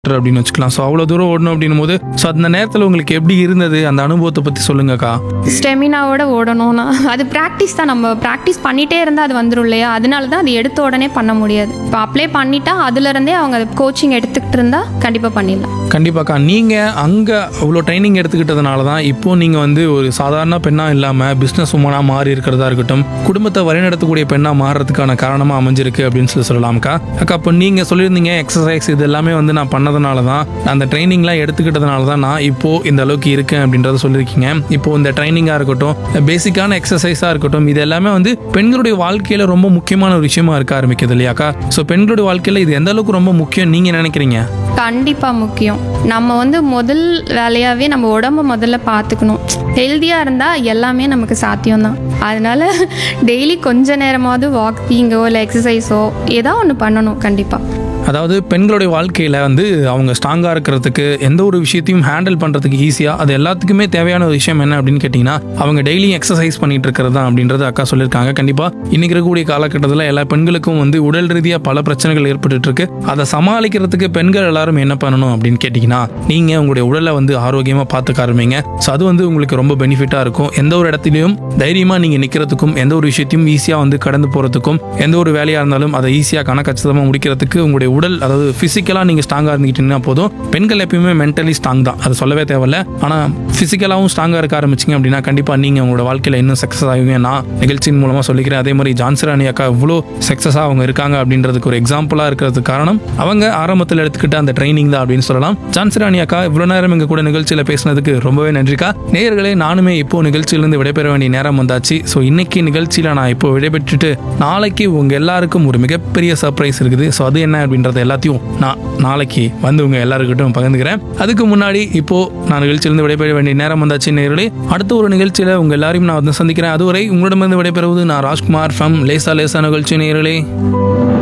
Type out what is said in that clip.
அப்படின்னு வச்சுக்கலாம் ஸோ அவ்வளோ தூரம் ஓடணும் அப்படின்னும் போது ஸோ அந்த நேரத்தில் உங்களுக்கு எப்படி இருந்தது அந்த அனுபவத்தை பற்றி சொல்லுங்கக்கா ஸ்டெமினாவோட ஓடணும்னா அது ப்ராக்டிஸ் தான் நம்ம ப்ராக்டிஸ் பண்ணிட்டே இருந்தால் அது வந்துடும் இல்லையா அதனால தான் அது எடுத்த உடனே பண்ண முடியாது இப்போ அப்ளை பண்ணிட்டா அதுலேருந்தே அவங்க கோச்சிங் எடுத்துக்கிட்டு இருந்தால் கண்டிப்பாக பண்ணிடலாம் கண்டிப்பாக்கா நீங்கள் அங்கே அவ்வளோ ட்ரைனிங் எடுத்துக்கிட்டதுனால தான் இப்போ நீங்கள் வந்து ஒரு சாதாரண பெண்ணாக இல்லாமல் பிஸ்னஸ் உமனாக மாறி இருக்கிறதா இருக்கட்டும் குடும்பத்தை வழிநடத்தக்கூடிய பெண்ணாக மாறுறதுக்கான காரணமாக அமைஞ்சிருக்கு அப்படின்னு சொல்லி சொல்லலாம்க்கா அக்கா இப்போ நீங்கள் சொல்லியிருந்தீங்க எக்ஸசைஸ் இது எல்லாமே வந்து நான் பண்ணதுனால தான் அந்த ட்ரைனிங்லாம் எடுத்துக்கிட்டதுனால தான் நான் இப்போ இந்த அளவுக்கு இருக்கேன் அப்படின்றத சொல்லியிருக்கீங்க இப்போ இந்த ட்ரைனிங்காக இருக்கட்டும் பேசிக்கான எக்ஸசைஸாக இருக்கட்டும் இது எல்லாமே வந்து பெண்களுடைய வாழ்க்கையில் ரொம்ப முக்கியமான ஒரு விஷயமா இருக்க ஆரம்பிக்குது இல்லையாக்கா ஸோ பெண்களுடைய வாழ்க்கையில் இது எந்த அளவுக்கு ரொம்ப முக்கியம் நீங்கள் நினைக்கிறீங்க கண்டிப்பாக முக்கியம் நம்ம வந்து முதல் வேலையாகவே நம்ம உடம்ப முதல்ல பார்த்துக்கணும் ஹெல்த்தியாக இருந்தால் எல்லாமே நமக்கு சாத்தியம்தான் அதனால டெய்லி கொஞ்ச நேரமாவது வாக்கிங்கோ இல்லை எக்ஸசைஸோ ஏதோ ஒன்று பண்ணணும் கண்டிப்பாக அதாவது பெண்களுடைய வாழ்க்கையில் வந்து அவங்க ஸ்ட்ராங்காக இருக்கிறதுக்கு எந்த ஒரு விஷயத்தையும் ஹேண்டில் பண்ணுறதுக்கு ஈஸியாக அது எல்லாத்துக்குமே தேவையான ஒரு விஷயம் என்ன அப்படின்னு கேட்டிங்கன்னா அவங்க டெய்லியும் எக்ஸசைஸ் பண்ணிட்டு இருக்கிறது தான் அப்படின்றது அக்கா சொல்லியிருக்காங்க கண்டிப்பாக இன்னைக்கு இருக்கக்கூடிய காலகட்டத்தில் எல்லா பெண்களுக்கும் வந்து உடல் ரீதியாக பல பிரச்சனைகள் ஏற்பட்டுட்டு இருக்கு அதை சமாளிக்கிறதுக்கு பெண்கள் எல்லாரும் என்ன பண்ணணும் அப்படின்னு கேட்டிங்கன்னா நீங்கள் உங்களுடைய உடலை வந்து ஆரோக்கியமாக பார்த்துக்க ஆரம்பிங்க ஸோ அது வந்து உங்களுக்கு ரொம்ப பெனிஃபிட்டாக இருக்கும் எந்த ஒரு இடத்துலையும் தைரியமாக நீங்கள் நிற்கிறதுக்கும் எந்த ஒரு விஷயத்தையும் ஈஸியாக வந்து கடந்து போகிறதுக்கும் எந்த ஒரு வேலையாக இருந்தாலும் அதை ஈஸியாக கணக்கச்சிதமாக முடிக்கிறதுக்கு உங்களுடைய உடல் அதாவது ஃபிசிக்கலாக நீங்கள் ஸ்ட்ராங்காக இருந்துக்கிட்டீங்கன்னா போதும் பெண்கள் எப்பயுமே மென்டலி ஸ்ட்ராங் தான் அது சொல்லவே தேவையில்ல ஆனால் ஃபிசிக்கலாகவும் ஸ்ட்ராங்காக இருக்க ஆரம்பிச்சிங்க அப்படின்னா கண்டிப்பாக நீங்கள் உங்களோட வாழ்க்கையில் இன்னும் சக்ஸஸ் ஆகுவீங்க நான் நிகழ்ச்சியின் மூலமாக சொல்லிக்கிறேன் அதே மாதிரி ஜான்சராணி அக்கா இவ்வளோ சக்ஸஸாக அவங்க இருக்காங்க அப்படின்றதுக்கு ஒரு எக்ஸாம்பிளாக இருக்கிறதுக்கு காரணம் அவங்க ஆரம்பத்தில் எடுத்துக்கிட்ட அந்த ட்ரைனிங் தான் அப்படின்னு சொல்லலாம் ஜான்சராணி அக்கா இவ்வளோ நேரம் எங்கள் கூட நிகழ்ச்சியில் பேசினதுக்கு ரொம்பவே நன்றிக்கா நேயர்களே நானுமே இப்போ நிகழ்ச்சியிலிருந்து விடைபெற வேண்டிய நேரம் வந்தாச்சு ஸோ இன்னைக்கு நிகழ்ச்சியில் நான் இப்போ விடைபெற்றுட்டு நாளைக்கு உங்கள் எல்லாருக்கும் ஒரு மிகப்பெரிய சர்ப்ரைஸ் இருக்குது ஸோ அது என்ன அப்படின்றத எல்லாத்தையும் நான் நாளைக்கு வந்து உங்கள் எல்லாருக்கிட்டும் பகிர்ந்துக்கிறேன் அதுக்கு முன்னாடி இப்போ நான் நிகழ்ச்சியிலிருந்து விடைபெற வேண்டிய நேரம் வந்தாச்சு நேயர்களே அடுத்த ஒரு நிகழ்ச்சியில் உங்கள் எல்லாரையும் நான் வந்து சந்திக்கிறேன் அதுவரை உங்களிடமிருந்து விடைபெறுவது நான் ராஜ்குமார் ஃப்ரம் லேசா லேசா நிகழ்ச்சி நேயர்களே